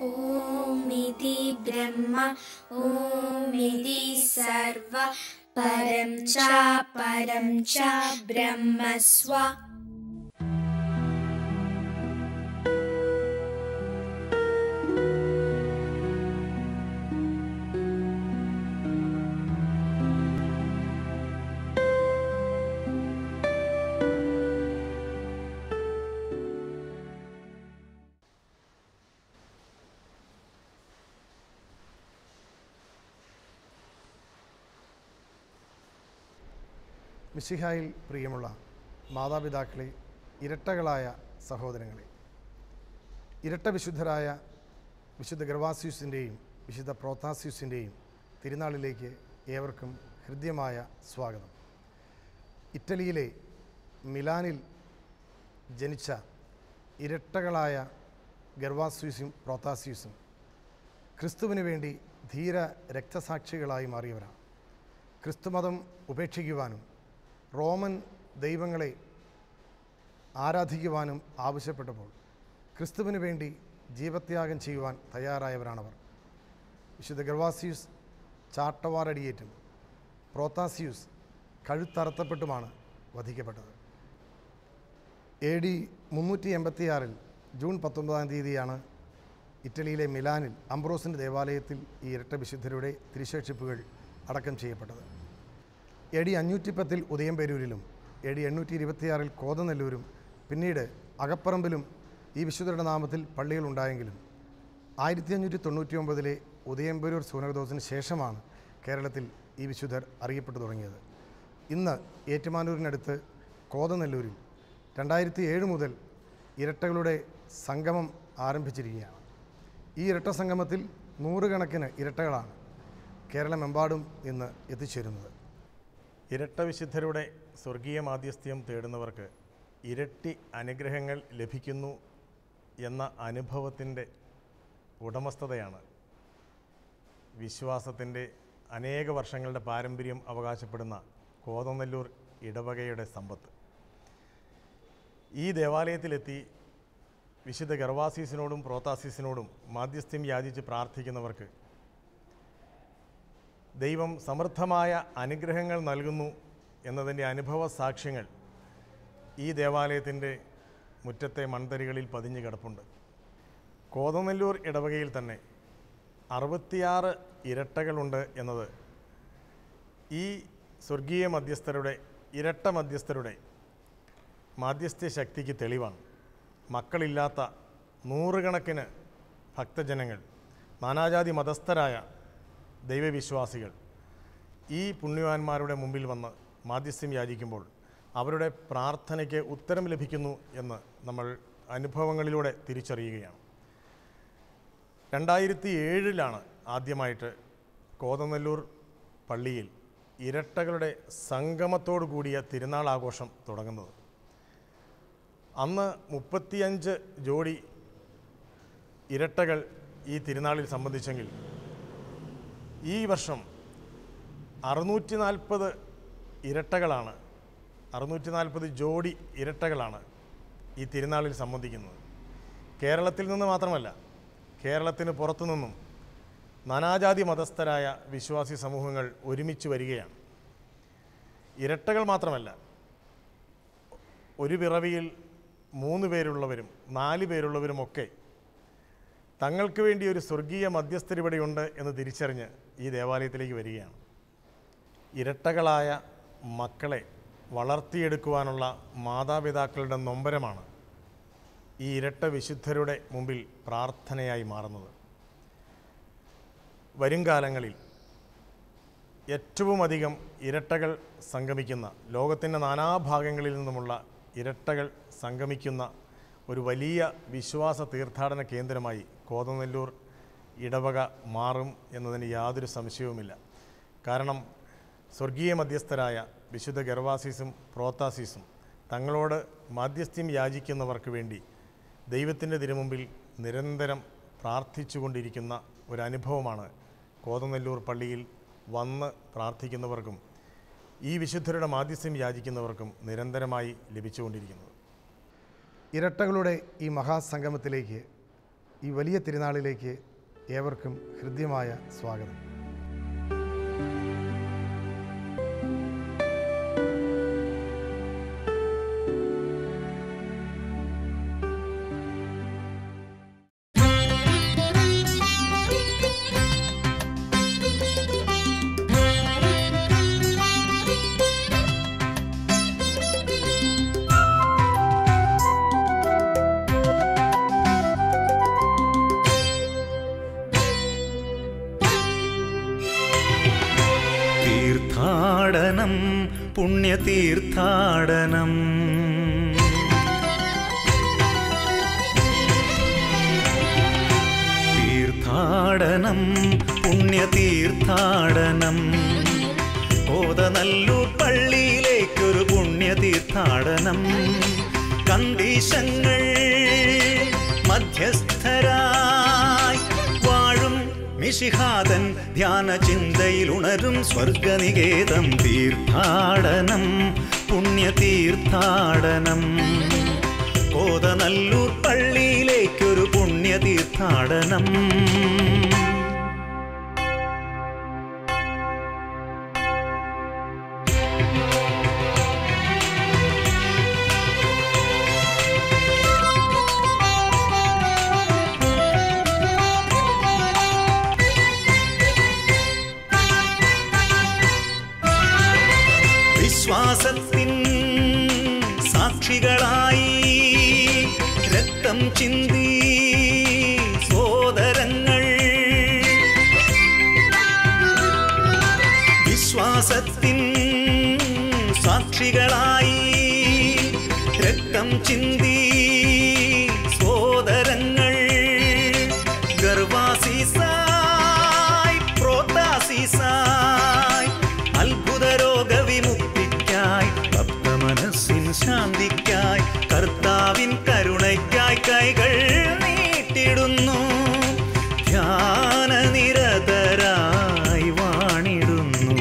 ओमिति ब्रह्म ओमिति सर्व परं च परं च ब्रह्म स्व മിശിഹായിൽ പ്രിയമുള്ള മാതാപിതാക്കളെ ഇരട്ടകളായ സഹോദരങ്ങളെ ഇരട്ട വിശുദ്ധരായ വിശുദ്ധ ഗർവാസ്യൂസിൻ്റെയും വിശുദ്ധ പ്രോത്താസ്യൂസിൻ്റെയും തിരുനാളിലേക്ക് ഏവർക്കും ഹൃദ്യമായ സ്വാഗതം ഇറ്റലിയിലെ മിലാനിൽ ജനിച്ച ഇരട്ടകളായ ഗർവാസ്യൂസും പ്രോത്താസ്യൂസും ക്രിസ്തുവിന് വേണ്ടി ധീര രക്തസാക്ഷികളായി മാറിയവരാണ് ക്രിസ്തുമതം ഉപേക്ഷിക്കുവാനും റോമൻ ദൈവങ്ങളെ ആരാധിക്കുവാനും ആവശ്യപ്പെട്ടപ്പോൾ ക്രിസ്തുവിന് വേണ്ടി ജീവത്യാഗം ചെയ്യുവാൻ തയ്യാറായവരാണവർ വിശുദ്ധ ഗർവാസിയൂസ് ചാട്ടവാറടിയേറ്റും പ്രോത്താസിയൂസ് കഴുത്തറത്തപ്പെട്ടുമാണ് വധിക്കപ്പെട്ടത് എ ഡി മുന്നൂറ്റി എൺപത്തിയാറിൽ ജൂൺ പത്തൊമ്പതാം തീയതിയാണ് ഇറ്റലിയിലെ മിലാനിൽ അംബ്രോസിൻ്റെ ദേവാലയത്തിൽ ഈ ഇരട്ട വിശുദ്ധരുടെ തിരുശേഷിപ്പുകൾ അടക്കം ചെയ്യപ്പെട്ടത് എ ഡി അഞ്ഞൂറ്റി പത്തിൽ ഉദയംപേരൂരിലും എ ഡി എണ്ണൂറ്റി ഇരുപത്തിയാറിൽ കോതനെല്ലൂരും പിന്നീട് അകപ്പറമ്പിലും ഈ വിശുദ്ധരുടെ നാമത്തിൽ പള്ളികൾ ഉണ്ടായെങ്കിലും ആയിരത്തി അഞ്ഞൂറ്റി തൊണ്ണൂറ്റി ഒമ്പതിലെ ഉദയംപേരൂർ സൂനകദോസിന് ശേഷമാണ് കേരളത്തിൽ ഈ വിശുദ്ധർ അറിയപ്പെട്ടു തുടങ്ങിയത് ഇന്ന് ഏറ്റുമാനൂരിനടുത്ത് കോതനെല്ലൂരിൽ രണ്ടായിരത്തി ഏഴ് മുതൽ ഇരട്ടകളുടെ സംഗമം ആരംഭിച്ചിരിക്കുകയാണ് ഈ ഇരട്ട സംഗമത്തിൽ നൂറുകണക്കിന് ഇരട്ടകളാണ് കേരളമെമ്പാടും ഇന്ന് എത്തിച്ചേരുന്നത് ഇരട്ട വിശുദ്ധരുടെ സ്വർഗീയ മാധ്യസ്ഥ്യം തേടുന്നവർക്ക് ഇരട്ടി അനുഗ്രഹങ്ങൾ ലഭിക്കുന്നു എന്ന അനുഭവത്തിൻ്റെ ഉടമസ്ഥതയാണ് വിശ്വാസത്തിൻ്റെ അനേക വർഷങ്ങളുടെ പാരമ്പര്യം അവകാശപ്പെടുന്ന കോതനെല്ലൂർ ഇടവകയുടെ സമ്പത്ത് ഈ ദേവാലയത്തിലെത്തി വിശുദ്ധ ഗർവാസീസിനോടും പ്രോത്താസീസിനോടും മാധ്യസ്ഥ്യം യാചിച്ച് പ്രാർത്ഥിക്കുന്നവർക്ക് ദൈവം സമൃദ്ധമായ അനുഗ്രഹങ്ങൾ നൽകുന്നു എന്നതിൻ്റെ അനുഭവ സാക്ഷ്യങ്ങൾ ഈ ദേവാലയത്തിൻ്റെ മുറ്റത്തെ മൺതരികളിൽ പതിഞ്ഞു കിടപ്പുണ്ട് കോതനെല്ലൂർ ഇടവകയിൽ തന്നെ അറുപത്തിയാറ് ഇരട്ടകളുണ്ട് എന്നത് ഈ സ്വർഗീയ മധ്യസ്ഥരുടെ ഇരട്ട മധ്യസ്ഥരുടെ മാധ്യസ്ഥ്യ ശക്തിക്ക് തെളിവാണ് മക്കളില്ലാത്ത നൂറുകണക്കിന് ഭക്തജനങ്ങൾ നാനാജാതി മതസ്ഥരായ ദൈവവിശ്വാസികൾ ഈ പുണ്യവാന്മാരുടെ മുമ്പിൽ വന്ന് മാധ്യസ്ഥ്യം യാചിക്കുമ്പോൾ അവരുടെ പ്രാർത്ഥനയ്ക്ക് ഉത്തരം ലഭിക്കുന്നു എന്ന് നമ്മൾ അനുഭവങ്ങളിലൂടെ തിരിച്ചറിയുകയാണ് രണ്ടായിരത്തി ഏഴിലാണ് ആദ്യമായിട്ട് കോതനെല്ലൂർ പള്ളിയിൽ ഇരട്ടകളുടെ സംഗമത്തോടു കൂടിയ തിരുനാൾ ആഘോഷം തുടങ്ങുന്നത് അന്ന് മുപ്പത്തിയഞ്ച് ജോഡി ഇരട്ടകൾ ഈ തിരുനാളിൽ സംബന്ധിച്ചെങ്കിൽ ഈ വർഷം അറുന്നൂറ്റി നാൽപ്പത് ഇരട്ടകളാണ് അറുന്നൂറ്റി നാൽപ്പത് ജോഡി ഇരട്ടകളാണ് ഈ തിരുനാളിൽ സംബന്ധിക്കുന്നത് കേരളത്തിൽ നിന്ന് മാത്രമല്ല കേരളത്തിന് പുറത്തു നിന്നും നാനാജാതി മതസ്ഥരായ വിശ്വാസി സമൂഹങ്ങൾ ഒരുമിച്ച് വരികയാണ് ഇരട്ടകൾ മാത്രമല്ല ഒരു പിറവിയിൽ മൂന്ന് പേരുള്ളവരും നാല് പേരുള്ളവരുമൊക്കെ തങ്ങൾക്ക് വേണ്ടി ഒരു സ്വർഗീയ മധ്യസ്ഥരിവിടെയുണ്ട് എന്ന് തിരിച്ചറിഞ്ഞ് ഈ ദേവാലയത്തിലേക്ക് വരികയാണ് ഇരട്ടകളായ മക്കളെ വളർത്തിയെടുക്കുവാനുള്ള മാതാപിതാക്കളുടെ നൊമ്പരമാണ് ഈ ഇരട്ട വിശുദ്ധരുടെ മുമ്പിൽ പ്രാർത്ഥനയായി മാറുന്നത് വരും കാലങ്ങളിൽ ഏറ്റവും അധികം ഇരട്ടകൾ സംഗമിക്കുന്ന ലോകത്തിൻ്റെ നാനാഭാഗങ്ങളിൽ നിന്നുമുള്ള ഇരട്ടകൾ സംഗമിക്കുന്ന ഒരു വലിയ വിശ്വാസ തീർത്ഥാടന കേന്ദ്രമായി കോതനെല്ലൂർ ഇടവക മാറും എന്നതിന് യാതൊരു സംശയവുമില്ല കാരണം സ്വർഗീയ മധ്യസ്ഥരായ വിശുദ്ധ ഗർവാസീസും പ്രോത്താസീസും തങ്ങളോട് മാധ്യസ്ഥ്യം യാചിക്കുന്നവർക്ക് വേണ്ടി ദൈവത്തിൻ്റെ തിരുമുമ്പിൽ നിരന്തരം പ്രാർത്ഥിച്ചുകൊണ്ടിരിക്കുന്ന ഒരനുഭവമാണ് കോതനെല്ലൂർ പള്ളിയിൽ വന്ന് പ്രാർത്ഥിക്കുന്നവർക്കും ഈ വിശുദ്ധരുടെ മാധ്യസ്ഥ്യം യാചിക്കുന്നവർക്കും നിരന്തരമായി ലഭിച്ചുകൊണ്ടിരിക്കുന്നത് ഇരട്ടകളുടെ ഈ മഹാസംഗമത്തിലേക്ക് ഈ വലിയ തിരുനാളിലേക്ക് ഏവർക്കും ഹൃദ്യമായ സ്വാഗതം തീർത്ഥാടനം പുണ്യതീർത്ഥാടനം തീർത്ഥാടനം പുണ്യതീർത്ഥാടനം കോതനല്ലൂർ പള്ളിയിലേക്കൊരു പുണ്യതീർത്ഥാടനം കണ്ടീശങ്ങൾ മധ്യസ്ഥരായി വാഴും മിശിഹാതൻ ധ്യാന ചിന്തയിൽ ഉണരും സ്വർഗനികേതം തീർത്ഥാടനം പുണ്യതീർത്ഥാടനം കോതനല്ലൂർ പള്ളിയിലേക്കൊരു പുണ്യതീർത്ഥാടനം വിശ്വാസത്തിൻ സാക്ഷികളായി രക്തം ചിന്തി സോദരങ്ങൾ വിശ്വാസത്തിൻ സാക്ഷികളായി രക്തം ചിന്തി സോദരങ്ങൾ ഗർവാസീസായി പ്രോത്താസീസായി അത്ഭുത രോഗവിമുക്തിക്കായി ഭക്തമനസ്സിൻ ശാന്തിക്കായി കർത്താവിൻ കരുണയ്ക്കായി കൈകൾ നീട്ടിടുന്നു ധ്യാനനിരതരായി വാണിടുന്നു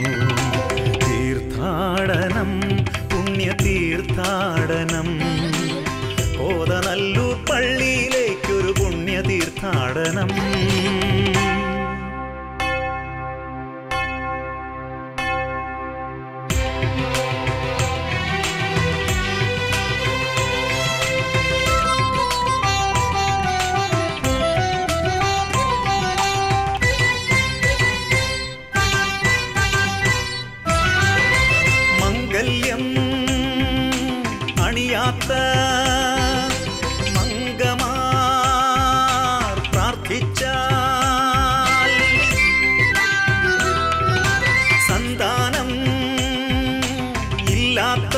തീർത്ഥാടനം പുണ്യതീർത്ഥാടനം കോതനല്ലൂർ പള്ളിയിലേക്കൊരു പുണ്യതീർത്ഥാടനം മംഗല്യം അണിയാത്ത മംഗമാർ പ്രാർത്ഥിച്ചാൽ സന്താനം ഇല്ലാത്ത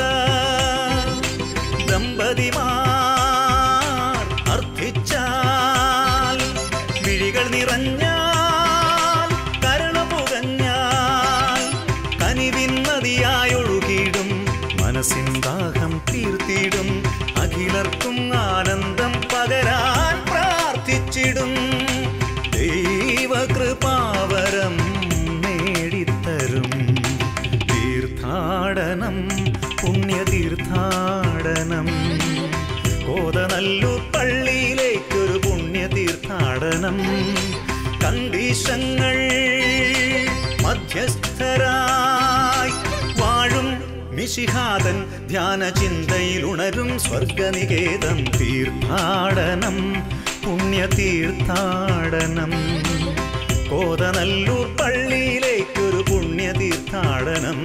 ദമ്പതിമാർ അർത്ഥിച്ചാൽ വിഴികൾ നിറഞ്ഞാൽ കരുണ പുകഞ്ഞാൽ കനിവിൻ നദിയായൊഴുകിടും മനസ്സിൻ ദാഹം തീർത്തിടും അഖിലർക്കും ആനന്ദം പകരാൻ പ്രാർത്ഥിച്ചിടും ദൈവകൃപാവരം നേടിത്തരും തീർത്ഥാടനം പുണ്യതീർത്ഥാടനം കോതനല്ലൂർ പള്ളിയിലേക്കൊരു പുണ്യതീർത്ഥാടനം കണ്ടീശങ്ങൾ മധ്യസ്ഥരായി വാഴും മിശിഹാതൻ ധ്യാന ചിന്തയിൽ ഉണരും സ്വർഗനികേതം തീർത്ഥാടനം പുണ്യതീർത്ഥാടനം കോതനല്ലൂർ പള്ളിയിലേക്കൊരു പുണ്യതീർത്ഥാടനം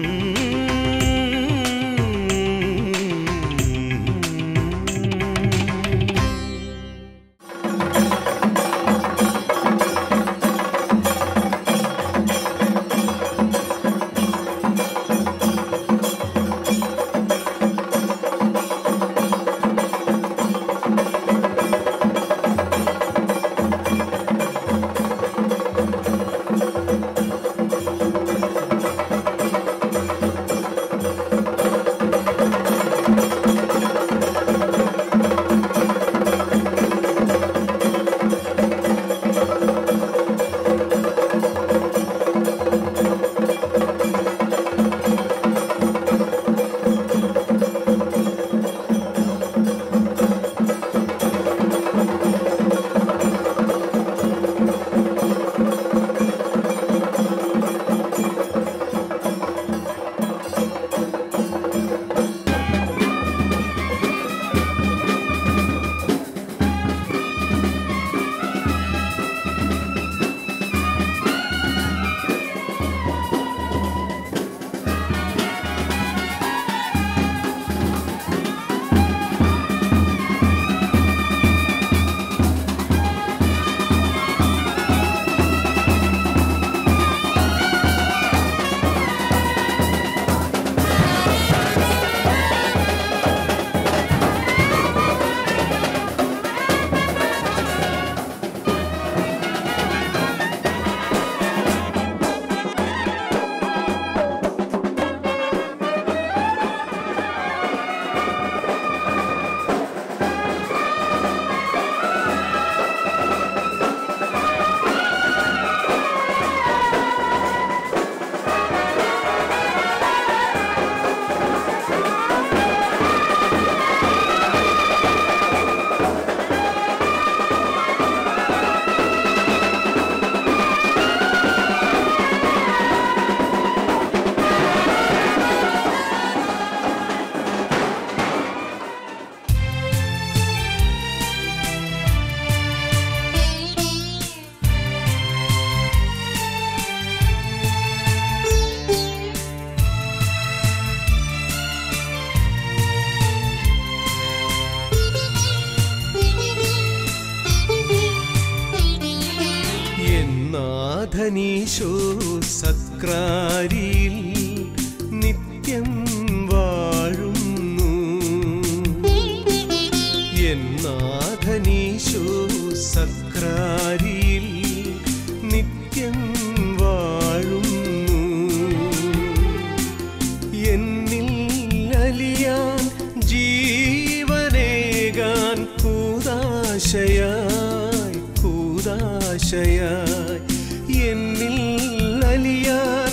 എന്നാഥനീശോ സക്രാരിയിൽ നിത്യം വാഴുന്നു എന്നാഥനീശോ സക്രാരിയിൽ നിത്യം വാഴുന്നു എന്നിൽ അലിയാൻ ജീവനേകാൻ കൂതാശയായി കൂതാശയായി എന്നിൽ അലിയാൻ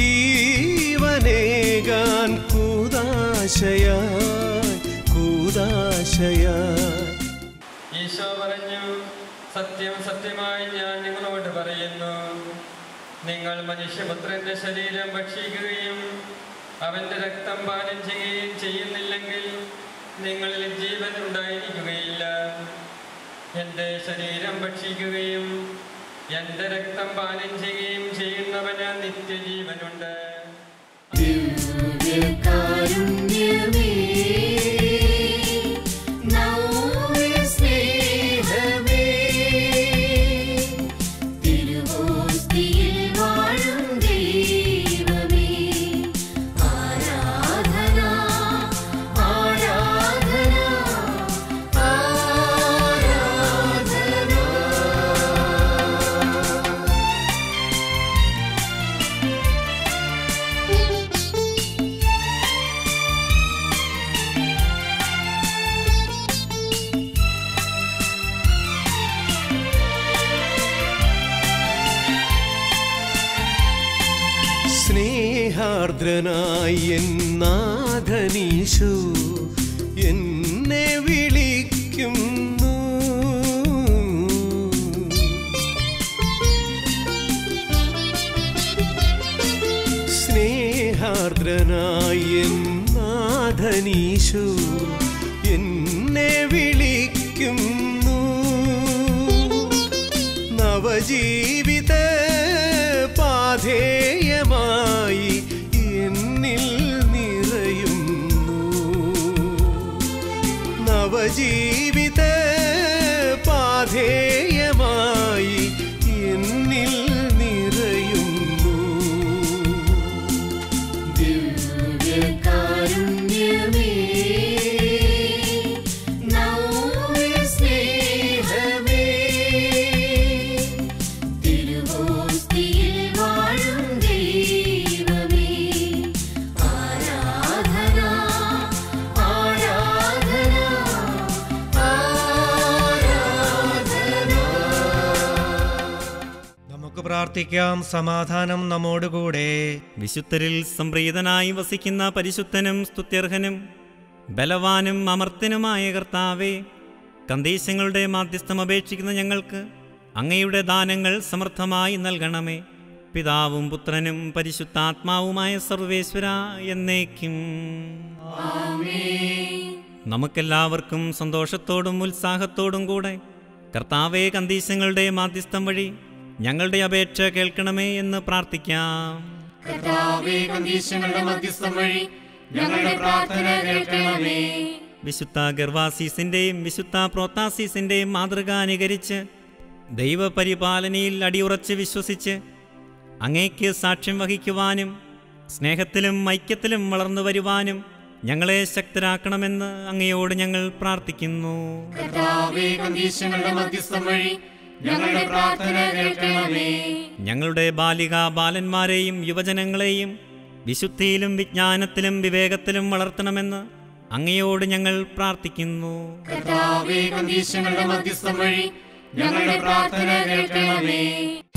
ജീവനേകാൻ കൂതാശയായി കൂതാശയായി ഈശോ പറഞ്ഞു സത്യം സത്യമായി ഞാൻ നിങ്ങളോട് പറയുന്നു നിങ്ങൾ മനുഷ്യപുത്രന്റെ ശരീരം ഭക്ഷിക്കുകയും അവന്റെ രക്തം പാനം ചെയ്യുകയും ചെയ്യുന്നില്ലെങ്കിൽ നിങ്ങളിൽ ജീവൻ ഉണ്ടായിരിക്കുകയില്ല എൻ്റെ ശരീരം ഭക്ഷിക്കുകയും എൻ്റെ രക്തം പാനം ചെയ്യുകയും ചെയ്യുന്നവന് നിത്യജീവനുണ്ട് ദിവ്യകാരുണ്യമേ നവ്യസ്നേഹമേ തിരുവോസ്തിയിൽ വാഴും ദൈവമേ ആരാധന ആരാധന ആരാധന സ്നേഹാർദ്രനായി എന്നാഥനീശു എന്നെ വിളിക്കുന്നു സ്നേഹാർദ്രനായി എന്നാഥനീശു എന്നെ വിളിക്കുന്നു നവജീവിത പാധേയമായി എന്നിൽ നിറയുന്നു നവജീവിത പാധേയമായി എന്നിൽ നിറയുന്നു ദിവ്യകാരുണ്യമേ നവ്യസ്നേഹമേ തിരുവോസ്തിയിൽ വാഴും ദൈവമേ ആരാധന ആരാധന നമുക്ക് പ്രാർത്ഥിക്കാം സമാധാനം നമ്മോടുകൂടെ വിശുദ്ധരിൽ സംപ്രീതനായി വസിക്കുന്ന പരിശുദ്ധനും സ്തുത്യർഹനും ബലവാനും അമർത്തനുമായ കർത്താവേ കന്തീശങ്ങളുടെ മാധ്യസ്ഥം അപേക്ഷിക്കുന്ന ഞങ്ങൾക്ക് അങ്ങയുടെ ദാനങ്ങൾ സമർത്ഥമായി നൽകണമേ പിതാവും പുത്രനും പരിശുദ്ധാത്മാവുമായ സർവേശ്വര എന്നേക്കും നമുക്കെല്ലാവർക്കും സന്തോഷത്തോടും ഉത്സാഹത്തോടും കൂടെ കർത്താവേ കന്തീശങ്ങളുടെ മാധ്യസ്ഥം വഴി ഞങ്ങളുടെ അപേക്ഷ കേൾക്കണമേ എന്ന് പ്രാർത്ഥിക്കാം കർത്താവേ കണ്ടീഷനുകളുടെ മധ്യസ്ഥം വഴി ഞങ്ങളുടെ പ്രാർത്ഥന കേൾക്കണമേ വിശുദ്ധ ഗർവാസീസിന്റെയും വിശുദ്ധ പ്രോത്താസീസിന്റെയും മാതൃക അനുകരിച്ച് ദൈവപരിപാലനയിൽ അടിയുറച്ച് വിശ്വസിച്ച് അങ്ങേക്ക് സാക്ഷ്യം വഹിക്കുവാനും സ്നേഹത്തിലും ഐക്യത്തിലും വളർന്നു വരുവാനും ഞങ്ങളെ ശക്തരാക്കണമെന്ന് അങ്ങയോട് ഞങ്ങൾ പ്രാർത്ഥിക്കുന്നു കർത്താവേ കണ്ടീഷനുകളുടെ മധ്യസ്ഥം വഴി ഞങ്ങളുടെ പ്രാർത്ഥന കേൾക്കണമേ ഞങ്ങളുടെ ബാലിക ബാലന്മാരെയും യുവജനങ്ങളെയും വിശുദ്ധിയിലും വിജ്ഞാനത്തിലും വിവേകത്തിലും വളർത്തണമെന്ന് അങ്ങയോട് ഞങ്ങൾ പ്രാർത്ഥിക്കുന്നു കർത്താവേ കണ്ടീഷനുകളുടെ മധ്യസ്ഥം വഴി ഞങ്ങളുടെ പ്രാർത്ഥന കേൾക്കണമേ